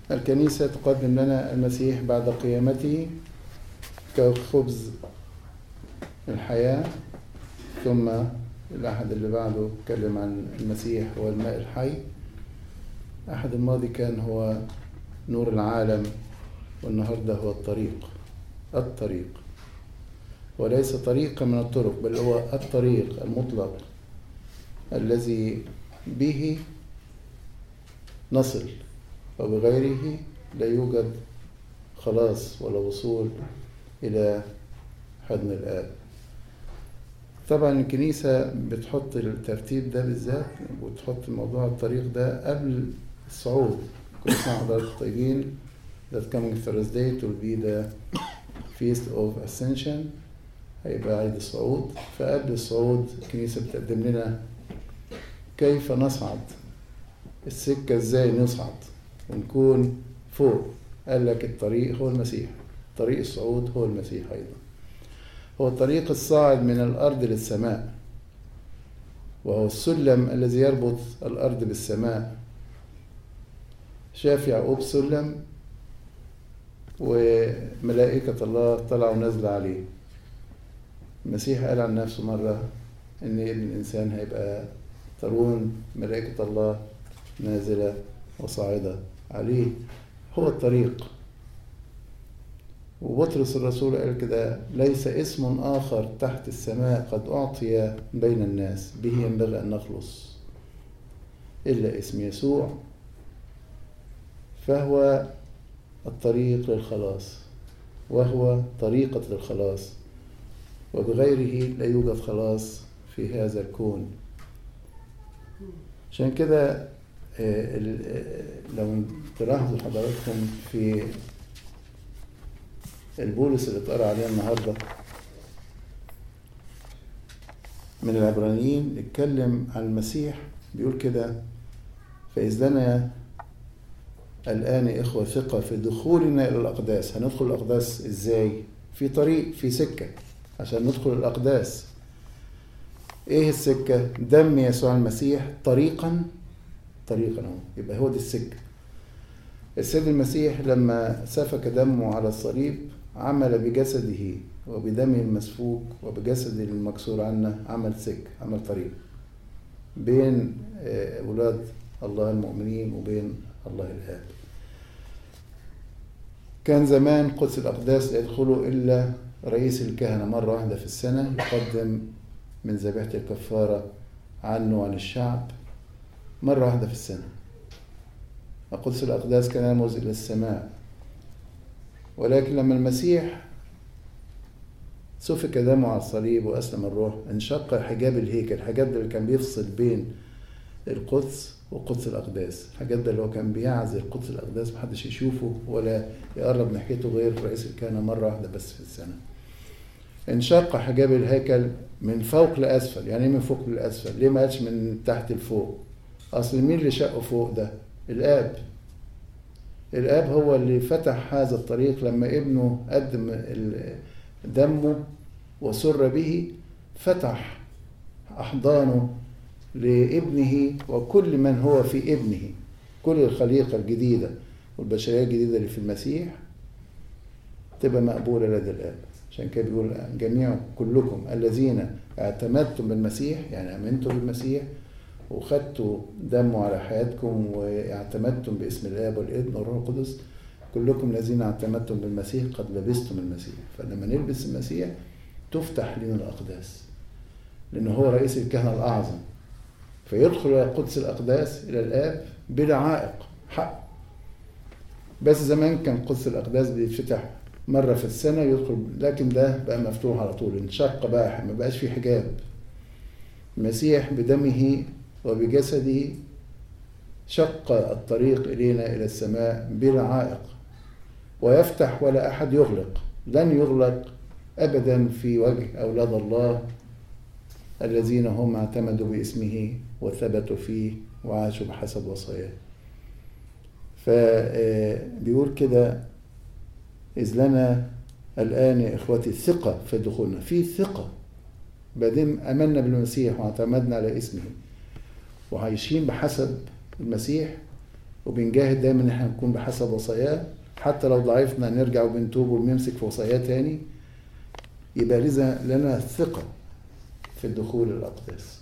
الكنيسة تقدم لنا المسيح بعد قيامته كخبز الحياة ثم الأحد اللي بعده اتكلم عن المسيح هو الماء الحي أحد الماضي كان هو نور العالم والنهاردة هو الطريق الطريق وليس طريقة من الطرق بل هو الطريق المطلق الذي به نصل وبغيره لا يوجد خلاص ولا وصول إلى حضن الآب طبعا الكنيسة بتحط الترتيب ده بالذات وتحط موضوع الطريق ده قبل الصعود كل سنة حضرتك طيبين that coming Thursday will be the Feast of Ascension هيبقى عيد الصعود فقبل الصعود الكنيسة بتقدم لنا كيف نصعد السكة ازاي نصعد ونكون فوق قال لك الطريق هو المسيح طريق الصعود هو المسيح أيضا هو الطريق الصاعد من الأرض للسماء وهو السلم الذي يربط الأرض بالسماء شاف يعقوب سلم وملائكة الله طلعوا نازلة عليه المسيح قال عن نفسه مرة إن ابن الإنسان هيبقى ترون ملائكة الله نازلة وصاعدة عليه هو الطريق وبطرس الرسول قال كده ليس اسم آخر تحت السماء قد أعطي بين الناس به ينبغي أن نخلص إلا اسم يسوع فهو الطريق للخلاص وهو طريقة للخلاص وبغيره لا يوجد خلاص في هذا الكون عشان كده لو تلاحظوا حضراتكم في البولس اللي اتقرا عليه النهارده من العبرانيين اتكلم عن المسيح بيقول كده فإذ لنا الآن إخوة ثقة في دخولنا إلى الأقداس هندخل الأقداس إزاي؟ في طريق في سكة عشان ندخل الأقداس إيه السكة؟ دم يسوع المسيح طريقا طريقا أهو يبقى هو دي السكة السيد المسيح لما سفك دمه على الصليب عمل بجسده وبدمه المسفوك وبجسده المكسور عنا عمل سك عمل طريق بين أولاد الله المؤمنين وبين الله الآب كان زمان قدس الأقداس لا يدخله إلا رئيس الكهنة مرة واحدة في السنة يقدم من ذبيحة الكفارة عنه وعن الشعب مرة واحدة في السنة قدس الأقداس كان يرمز إلى السماء ولكن لما المسيح سفك دمه على الصليب وأسلم الروح انشق حجاب الهيكل الحجاب ده اللي كان بيفصل بين القدس وقدس الأقداس الحجاب ده اللي هو كان بيعزل قدس الأقداس محدش يشوفه ولا يقرب ناحيته غير رئيس الكهنة مرة واحدة بس في السنة انشق حجاب الهيكل من فوق لأسفل يعني ايه من فوق لأسفل ليه ما قالش من تحت لفوق أصل مين اللي شقه فوق ده الآب الآب هو اللي فتح هذا الطريق لما ابنه قدم دمه وسر به فتح أحضانه لابنه وكل من هو في ابنه كل الخليقة الجديدة والبشرية الجديدة اللي في المسيح تبقى مقبولة لدى الآب عشان كده بيقول جميع كلكم الذين اعتمدتم بالمسيح يعني امنتم بالمسيح وخدتوا دمه على حياتكم واعتمدتم باسم الاب والابن والروح القدس كلكم الذين اعتمدتم بالمسيح قد لبستم المسيح فلما نلبس المسيح تفتح لنا الاقداس لانه هو رئيس الكهنه الاعظم فيدخل الى قدس الاقداس الى الاب بلا عائق حق بس زمان كان قدس الاقداس بيتفتح مرة في السنة يدخل لكن ده بقى مفتوح على طول انشق بقى ما بقاش فيه حجاب المسيح بدمه وبجسده شق الطريق إلينا إلى السماء بلا عائق ويفتح ولا أحد يغلق لن يغلق أبدا في وجه أولاد الله الذين هم اعتمدوا باسمه وثبتوا فيه وعاشوا بحسب وصاياه فبيقول كده إذ لنا الآن يا إخوتي الثقة في دخولنا في ثقة بعدين آمنا بالمسيح واعتمدنا على اسمه وعايشين بحسب المسيح وبنجاهد دايما ان احنا نكون بحسب وصاياه حتى لو ضعفنا نرجع وبنتوب وبنمسك في وصاياه تاني يبقى لذا لنا ثقة في الدخول الأقداس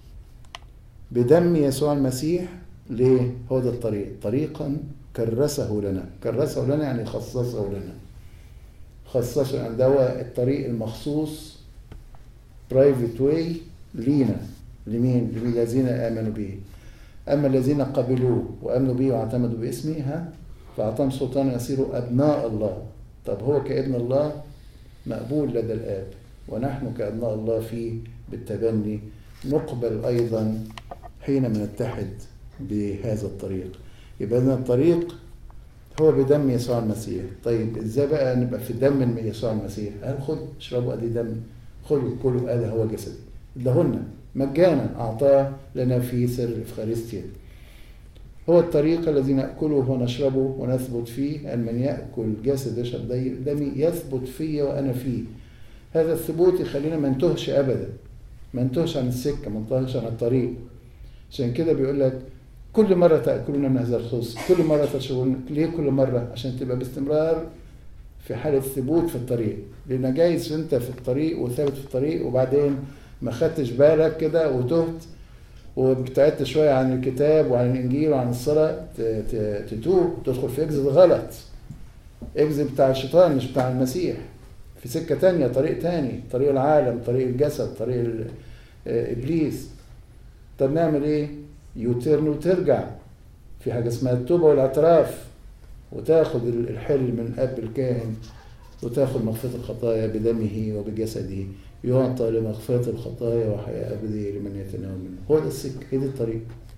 بدم يسوع المسيح ليه؟ هو ده الطريق طريقا كرسه لنا كرسه لنا يعني خصصه لنا خصصه يعني ده هو الطريق المخصوص برايفت واي لينا لمين؟ للذين آمنوا به أما الذين قبلوه وآمنوا به واعتمدوا باسمه ها فأعطاهم سلطان يصيروا أبناء الله طب هو كابن الله مقبول لدى الآب ونحن كأبناء الله فيه بالتبني نقبل أيضا حينما نتحد بهذا الطريق يبقى إذن الطريق هو بدم يسوع المسيح طيب ازاي بقى نبقى في دم يسوع المسيح قال خد اشربوا ادي دم خذوا كلوا هذا هو جسدي ادهن مجانا اعطاه لنا في سر الافخارستيا هو الطريق الذي ناكله ونشربه ونثبت فيه ان من ياكل جسد يشرب دمي يثبت في وانا فيه هذا الثبوت يخلينا ما نتهش ابدا ما نتهش عن السكه ما نتهش عن الطريق عشان كده بيقول لك كل مرة تأكلون من هذا الخبز كل مرة تشربون ليه كل مرة عشان تبقى باستمرار في حالة ثبوت في الطريق لأن جايز أنت في الطريق وثابت في الطريق وبعدين ما خدتش بالك كده وتهت وابتعدت شوية عن الكتاب وعن الإنجيل وعن الصلاة تتوه تدخل في إجزة غلط إجزة بتاع الشيطان مش بتاع المسيح في سكة تانية طريق تاني طريق العالم طريق الجسد طريق إبليس طب نعمل إيه؟ يوترن وترجع في حاجة اسمها التوبة والاعتراف وتاخد الحل من أب الكاهن وتاخد مغفرة الخطايا بدمه وبجسده يعطى لمغفرة الخطايا وحياة أبدية لمن يتناول منه هو ده السكة هي دي الطريق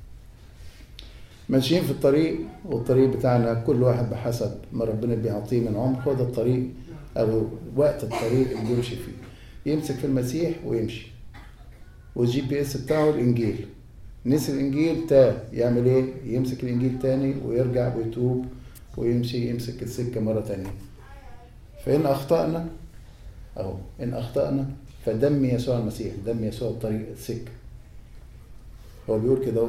ماشيين في الطريق والطريق بتاعنا كل واحد بحسب ما ربنا بيعطيه من عمر هو ده الطريق أو وقت الطريق اللي بيمشي فيه يمسك في المسيح ويمشي والجي بي اس بتاعه الإنجيل نسي الانجيل تاه يعمل ايه يمسك الانجيل تاني ويرجع ويتوب ويمشي يمسك السكه مره تانية فان اخطانا اهو ان اخطانا فدم يسوع المسيح دم يسوع الطريق السكه هو بيقول كده اهو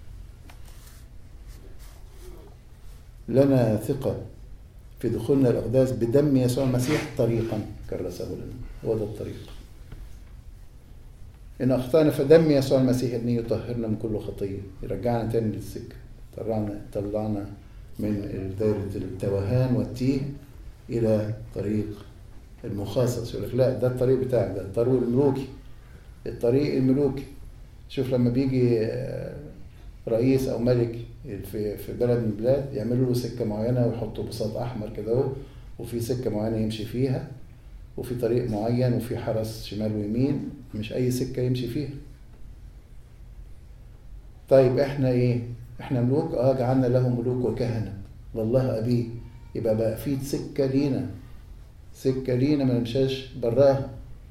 لنا ثقة في دخولنا الأقداس بدم يسوع المسيح طريقا كرسه لنا هو ده الطريق إن أخطأنا فدم يسوع المسيح إن يطهرنا من كل خطية يرجعنا تاني للسكة طلعنا طلعنا من دائرة التوهان والتيه إلى طريق المخصص يقول لك لا ده الطريق بتاعك ده الطريق الملوكي الطريق الملوكي شوف لما بيجي رئيس أو ملك في في بلد من البلاد يعملوا له سكة معينة ويحطوا بساط أحمر كده أهو وفي سكة معينة يمشي فيها وفي طريق معين وفي حرس شمال ويمين مش اي سكه يمشي فيها طيب احنا ايه احنا ملوك اه جعلنا له ملوك وكهنه والله ابيه يبقى بقى في سكه لينا سكه لينا ما نمشاش براها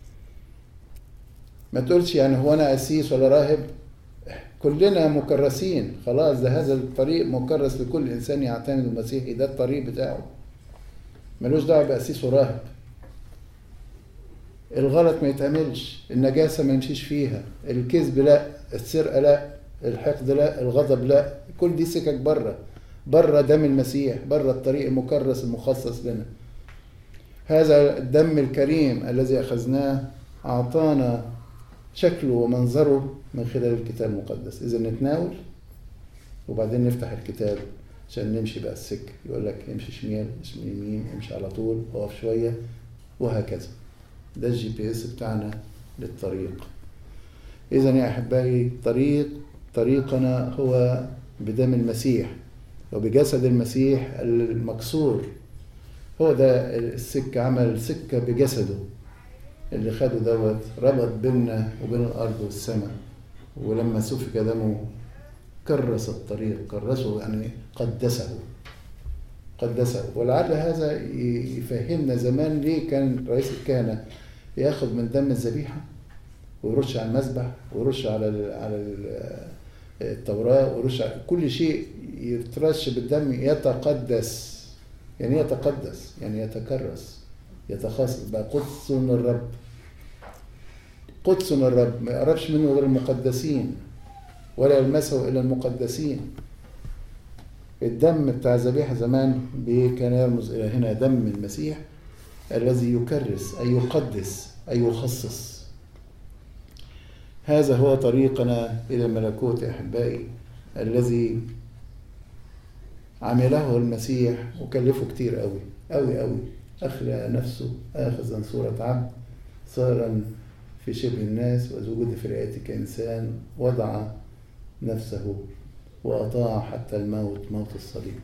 ما تقولش يعني هو انا قسيس ولا راهب كلنا مكرسين خلاص ده هذا الطريق مكرس لكل انسان يعتمد المسيحي ده الطريق بتاعه ملوش دعوه بقسيس وراهب الغلط ما يتعملش النجاسة ما يمشيش فيها الكذب لا السرقة لا الحقد لا الغضب لا كل دي سكك بره بره دم المسيح بره الطريق المكرس المخصص لنا هذا الدم الكريم الذي أخذناه أعطانا شكله ومنظره من خلال الكتاب المقدس إذا نتناول وبعدين نفتح الكتاب عشان نمشي بقى السكة يقول لك امشي شمال امشي يمين امشي على طول اقف شوية وهكذا ده الجي بي اس بتاعنا للطريق اذا يا احبائي طريق طريقنا هو بدم المسيح وبجسد المسيح المكسور هو ده السكة عمل سكة بجسده اللي خده دوت ربط بيننا وبين الأرض والسماء ولما سفك دمه كرس الطريق كرسه يعني قدسه قدسه ولعل هذا يفهمنا زمان ليه كان رئيس الكهنة ياخد من دم الذبيحة ويرش على المذبح ويرش على ال على ال التوراة ويرش على كل شيء يترش بالدم يتقدس يعني يتقدس يعني يتكرس يتخصص بقى قدس من الرب قدس من الرب ما يقربش منه غير المقدسين ولا يلمسه الا المقدسين الدم بتاع الذبيحة زمان كان يرمز إلى هنا دم المسيح الذي يكرس أي يقدس أي يخصص هذا هو طريقنا إلى الملكوت أحبائي الذي عمله المسيح وكلفه كتير قوي قوي قوي أخلى نفسه آخذا صورة عبد صارا في شبه الناس وزوجد في رئاسة كإنسان وضع نفسه وأطاع حتى الموت موت الصليب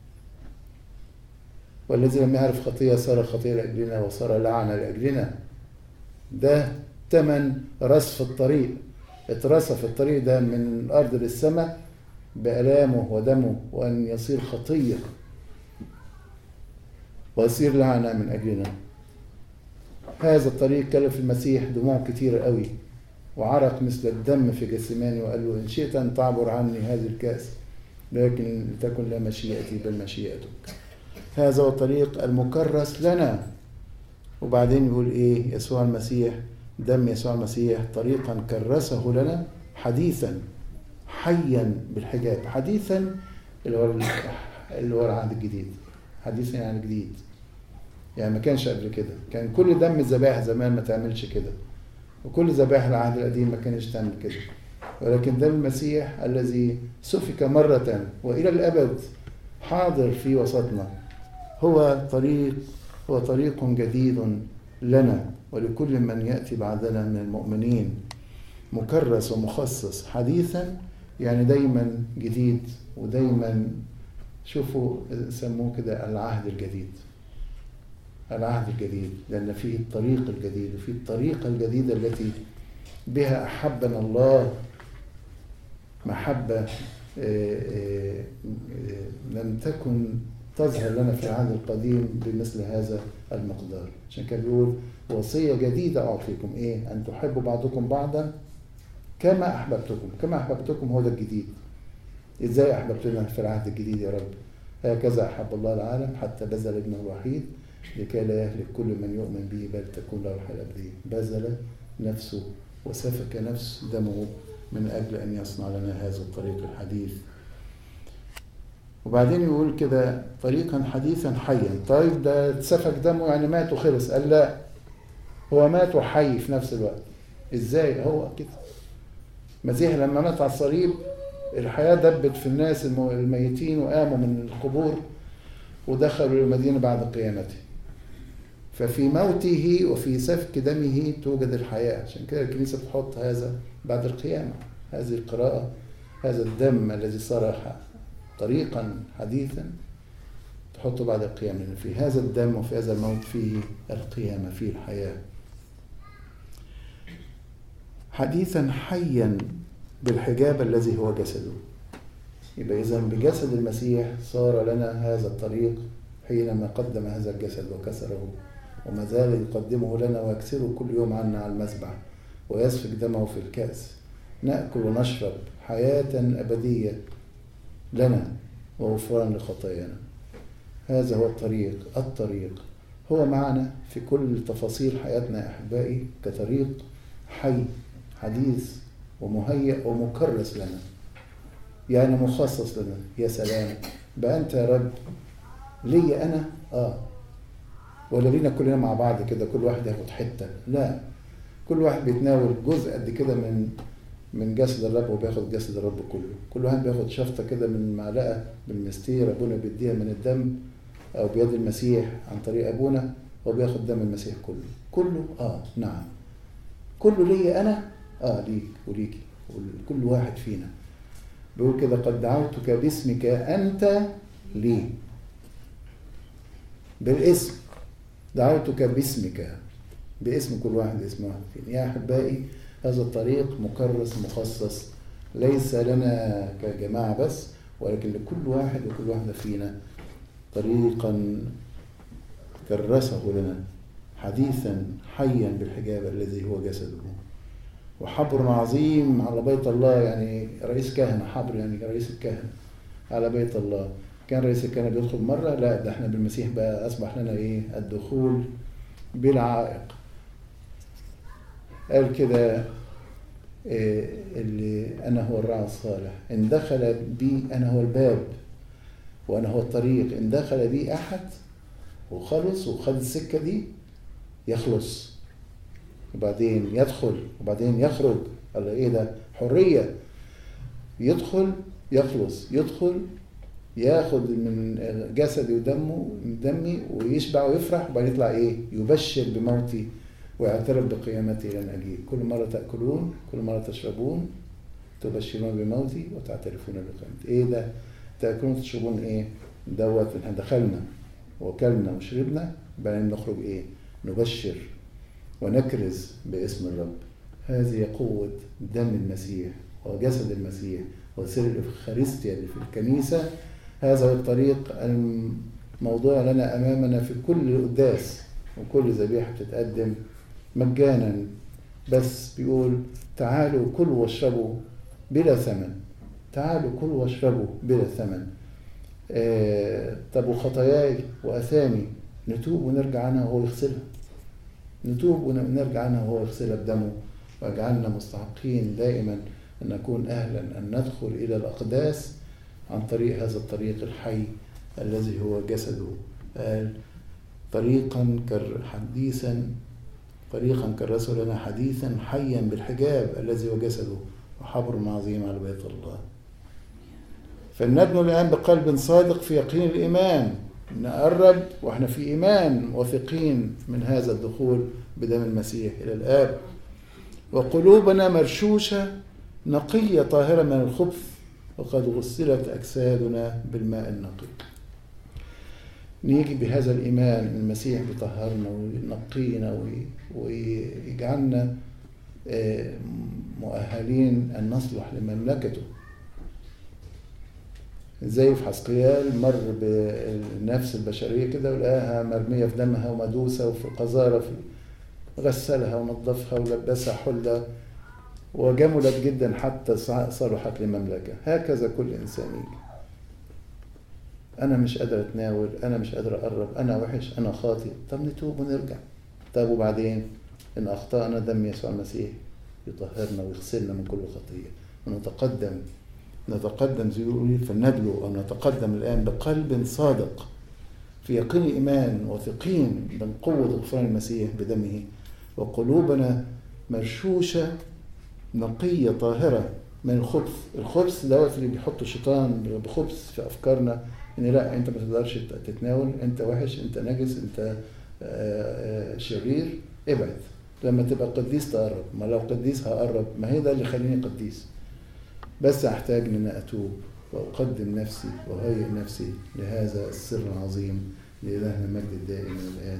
والذي لم يعرف خطية صار خطية لأجلنا وصار لعنة لأجلنا ده تمن رصف الطريق اترصف الطريق ده من الأرض للسماء بألامه ودمه وأن يصير خطية ويصير لعنة من أجلنا هذا الطريق كلف المسيح دموع كتيرة قوي وعرق مثل الدم في جسماني وقال له إن شئت أن تعبر عني هذه الكأس لكن لتكن لا مشيئتي بل مشيئتك هذا هو الطريق المكرس لنا وبعدين يقول إيه يسوع المسيح دم يسوع المسيح طريقا كرسه لنا حديثا حيا بالحجاب حديثا اللي هو اللي هو العهد الجديد حديثا يعني جديد يعني ما كانش قبل كده كان كل دم الذبائح زمان ما تعملش كده وكل ذبائح العهد القديم ما كانش تعمل كده ولكن دم المسيح الذي سفك مرة وإلى الأبد حاضر في وسطنا هو طريق هو طريق جديد لنا ولكل من يأتي بعدنا من المؤمنين مكرس ومخصص حديثا يعني دايما جديد ودايما شوفوا سموه كده العهد الجديد العهد الجديد لأن فيه الطريق الجديد وفيه الطريقة الجديدة التي بها أحبنا الله محبة لم تكن تظهر لنا في العهد القديم بمثل هذا المقدار عشان كده بيقول وصية جديدة أعطيكم إيه أن تحبوا بعضكم بعضا كما أحببتكم كما أحببتكم هو ده الجديد إزاي أحببتنا في العهد الجديد يا رب هكذا أحب الله العالم حتى بذل ابنه الوحيد لكي لا يهلك كل من يؤمن به بل تكون له الحياة الأبدية بذل نفسه وسفك نفس دمه من أجل أن يصنع لنا هذا الطريق الحديث وبعدين يقول كده طريقا حديثا حيا طيب ده سفك دمه يعني مات وخلص قال لا هو مات وحي في نفس الوقت ازاي هو كده المسيح لما مات على الصليب الحياة دبت في الناس الميتين وقاموا من القبور ودخلوا المدينة بعد قيامته ففي موته وفي سفك دمه توجد الحياة عشان كده الكنيسة بتحط هذا بعد القيامة هذه القراءة هذا الدم الذي صار طريقا حديثا تحطه بعد القيامة لأن في هذا الدم وفي هذا الموت فيه القيامة فيه الحياة حديثا حيا بالحجاب الذي هو جسده يبقى إذا بجسد المسيح صار لنا هذا الطريق حينما قدم هذا الجسد وكسره وما زال يقدمه لنا ويكسره كل يوم عنا على المسبح ويسفك دمه في الكأس نأكل ونشرب حياة أبدية لنا وغفران لخطايانا هذا هو الطريق الطريق هو معنا في كل تفاصيل حياتنا يا أحبائي كطريق حي حديث ومهيئ ومكرس لنا يعني مخصص لنا يا سلام بقى أنت يا رب ليا أنا آه ولا لينا كلنا مع بعض كده كل واحد ياخد حتة لا كل واحد بيتناول جزء قد كده من من جسد الرب وبياخد جسد الرب كله كل واحد بياخد شفطة كده من معلقة بالمستير أبونا بيديها من الدم أو بيد المسيح عن طريق أبونا هو بياخد دم المسيح كله كله آه نعم كله ليا أنا آه ليك وليكي كل واحد فينا بيقول كده قد دعوتك باسمك أنت لي بالاسم دعوتك باسمك باسم كل واحد اسم واحد فينا يا أحبائي هذا الطريق مكرس مخصص ليس لنا كجماعة بس ولكن لكل واحد وكل واحدة فينا طريقا كرسه لنا حديثا حيا بالحجاب الذي هو جسده وحبر عظيم على بيت الله يعني رئيس كهنة حبر يعني رئيس الكهنة على بيت الله كان رئيس الكهنة بيدخل مرة لا ده احنا بالمسيح بقى أصبح لنا إيه الدخول بلا عائق قال كده إيه اللي أنا هو الراعي الصالح إن دخل بي أنا هو الباب وأنا هو الطريق إن دخل بي أحد وخلص وخد السكة دي يخلص وبعدين يدخل وبعدين يخرج الله إيه ده حرية يدخل يخلص يدخل ياخد من جسدي ودمه من دمي ويشبع ويفرح وبعدين يطلع ايه يبشر بموتي ويعترف بقيامتي لن اجيب كل مره تاكلون كل مره تشربون تبشرون بموتي وتعترفون بقيامتي ايه ده تاكلون وتشربون ايه دوت احنا دخلنا وكلنا وشربنا بعدين نخرج ايه نبشر ونكرز باسم الرب هذه قوة دم المسيح وجسد المسيح وسر الإفخارستيا اللي في الكنيسة هذا هو الطريق الموضوع لنا أمامنا في كل قداس وكل ذبيحة بتتقدم مجانا بس بيقول تعالوا كلوا واشربوا بلا ثمن تعالوا كلوا واشربوا بلا ثمن آه طب وخطاياي وأثامي نتوب ونرجع عنها وهو يغسلها نتوب ونرجع عنها وهو يغسلها بدمه واجعلنا مستحقين دائما أن نكون أهلا أن ندخل إلى الأقداس عن طريق هذا الطريق الحي الذي هو جسده قال طريقا حديثا طريقا كرس لنا حديثا حيا بالحجاب الذي هو جسده وحبر عظيم على بيت الله فلندنو الآن بقلب صادق في يقين الإيمان نقرب واحنا في إيمان واثقين من هذا الدخول بدم المسيح إلى الآب وقلوبنا مرشوشة نقية طاهرة من الخبث وقد غسلت أجسادنا بالماء النقي نيجي بهذا الإيمان المسيح بيطهرنا وينقينا ويجعلنا مؤهلين أن نصلح لمملكته زي في حسقيال مر بالنفس البشرية كده ولقاها مرمية في دمها ومدوسة وفي قذارة في غسلها ونظفها ولبسها حلة وجملت جدا حتى صلحت لمملكة هكذا كل إنسان يجي أنا مش قادر أتناول أنا مش قادر أقرب أنا وحش أنا خاطئ طب نتوب ونرجع طب وبعدين إن أخطأنا دم يسوع المسيح يطهرنا ويغسلنا من كل خطية ونتقدم نتقدم زي يقول فلنبلو أو نتقدم الآن بقلب صادق في يقين إيمان وثقين من قوة غفران المسيح بدمه وقلوبنا مرشوشة نقية طاهرة من الخبث الخبث دوت اللي بيحط الشيطان بخبث في أفكارنا إن لا أنت ما تقدرش تتناول أنت وحش أنت نجس أنت شرير ابعد لما تبقى قديس تقرب ما لو قديس هقرب ما هي ده اللي يخليني قديس بس أحتاج إن أنا أتوب وأقدم نفسي وأهيئ نفسي لهذا السر العظيم لإلهنا المجد الدائم من الآن